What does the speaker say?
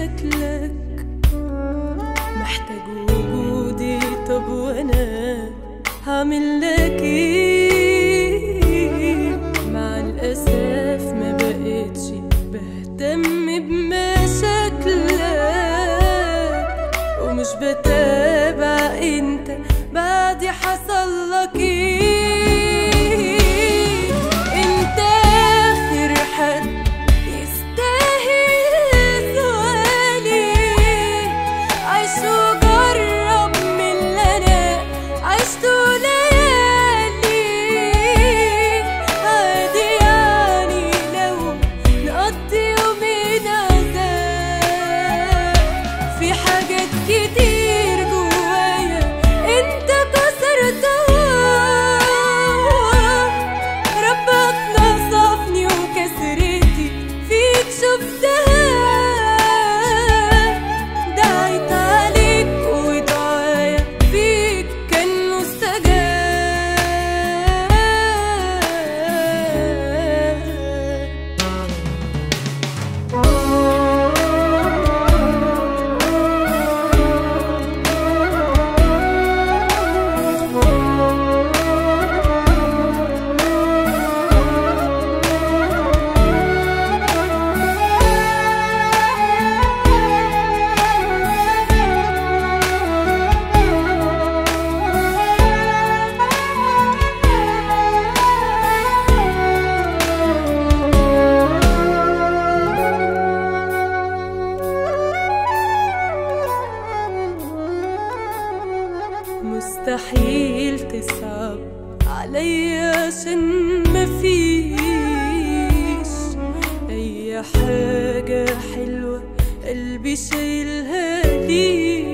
شكلك محتاج وجودي طب وانا هعمل لك ايه مع الاسف ما بقتش بهتم بمشاكلك ومش بتابع انت بعد حصل لك ايه انت اخر حد يستاهل سؤالي عيش وجرب من اللي انا عشته ليالي عادي يعني لو نقضي يومين عذاب في حاجات كتير جوايا انت كسرتها ربك نصفني وكسرتي فيك شفتها دعيت عليك ودعايا فيك كان مستجاب مستحيل تصعب عليا عشان مفيش اي حاجة حلوة قلبي شايلها ليك